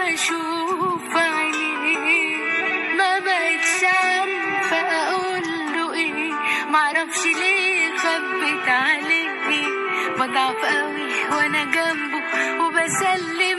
واشوف عينيه ما بقتش عارفة اقول له ايه معرفش ليه خبت عليه بضعف قوي وانا جنبه وبسلم